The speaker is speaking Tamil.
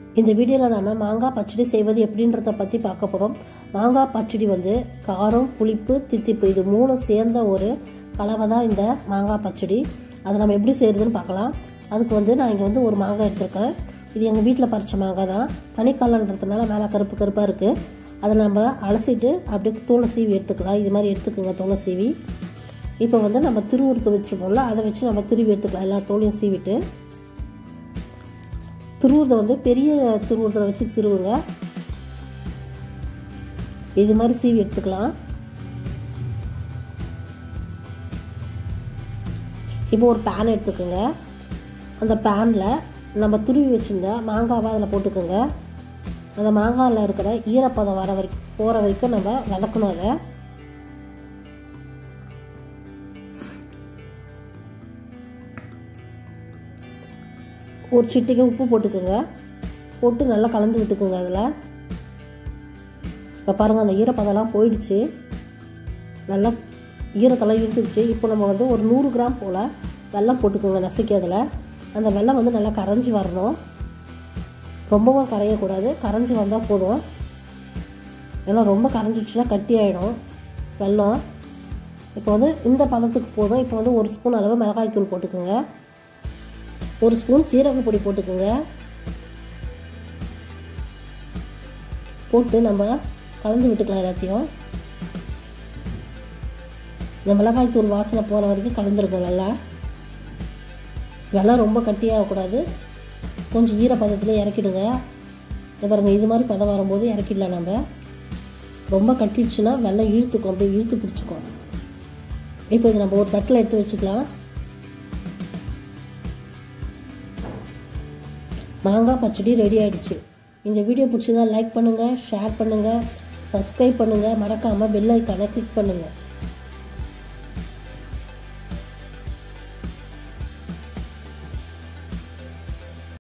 இந்த வீடியோவில் நம்ம மாங்காய் பச்சடி செய்வது எப்படின்றத பற்றி பார்க்க போகிறோம் மாங்காய் பச்சடி வந்து காரம் புளிப்பு தித்திப்பு இது மூணும் சேர்ந்த ஒரு கலவை தான் இந்த மாங்காய் பச்சடி அதை நம்ம எப்படி செய்கிறதுன்னு பார்க்கலாம் அதுக்கு வந்து நான் இங்கே வந்து ஒரு மாங்காய் எடுத்திருக்கேன் இது எங்கள் வீட்டில் பறித்த மாங்காய் தான் பனிக்காலன்றதுனால மேலே கருப்பு கருப்பாக இருக்குது அதை நம்ம அலசிட்டு அப்படியே தோலை சீவி எடுத்துக்கலாம் இது மாதிரி எடுத்துக்கோங்க தோலை சீவி இப்போ வந்து நம்ம திருவுருத்து வச்சுருப்போம்ல அதை வச்சு நம்ம திருவி எடுத்துக்கலாம் எல்லா தோலையும் சீவிட்டு திருவுருதை வந்து பெரிய திருவுருத்தில் வச்சு திருவுங்க இது மாதிரி சீவி எடுத்துக்கலாம் இப்போ ஒரு பேன் எடுத்துக்கோங்க அந்த பேனில் நம்ம துருவி வச்சுருந்த மாங்காவை அதில் போட்டுக்கோங்க அந்த மாங்காயில் இருக்கிற ஈரப்பதம் வர வரைக்கும் போகிற வரைக்கும் நம்ம வதக்கணும் அதை ஒரு சிட்டிகை உப்பு போட்டுக்கோங்க போட்டு நல்லா கலந்து விட்டுக்குங்க அதில் இப்போ பாருங்கள் அந்த ஈரப்பதம்லாம் போயிடுச்சு நல்லா ஈரத்தெல்லாம் இழுத்துடுச்சு இப்போ நம்ம வந்து ஒரு நூறு கிராம் போல் வெல்லம் போட்டுக்கோங்க நசுக்கி அதில் அந்த வெல்லம் வந்து நல்லா கரைஞ்சி வரணும் ரொம்பவும் கரையக்கூடாது கரைஞ்சி வந்தால் போதும் ஏன்னா ரொம்ப கரைஞ்சிடுச்சுன்னா கட்டி ஆகிடும் வெல்லம் இப்போ வந்து இந்த பதத்துக்கு போதும் இப்போ வந்து ஒரு ஸ்பூன் அளவு மிளகாய் தூள் போட்டுக்கோங்க ஒரு ஸ்பூன் சீரக பொடி போட்டுக்கோங்க போட்டு நம்ம கலந்து விட்டுக்கலாம் எல்லாத்தையும் இந்த மிளகாய் தூள் வாசனை போகிற வரைக்கும் கலந்துருங்க நல்லா வெள்ளம் ரொம்ப கட்டியாகக்கூடாது கொஞ்சம் ஈரப்பதத்தில் இறக்கிடுங்க இந்த பாருங்கள் இது மாதிரி பதம் வரும்போது இறக்கிடலாம் நம்ம ரொம்ப கட்டிடுச்சுன்னா வெள்ளம் இழுத்துக்கும் அப்படியே இழுத்து பிடிச்சிக்கும் இப்போ இது நம்ம ஒரு தட்டில் எடுத்து வச்சுக்கலாம் மாங்காய் பச்சடி ரெடி ஆகிடுச்சு இந்த வீடியோ பிடிச்சதா லைக் பண்ணுங்கள் ஷேர் பண்ணுங்கள் சப்ஸ்கிரைப் பண்ணுங்கள் மறக்காமல் பெல் ஐக்கானை கிளிக் பண்ணுங்கள்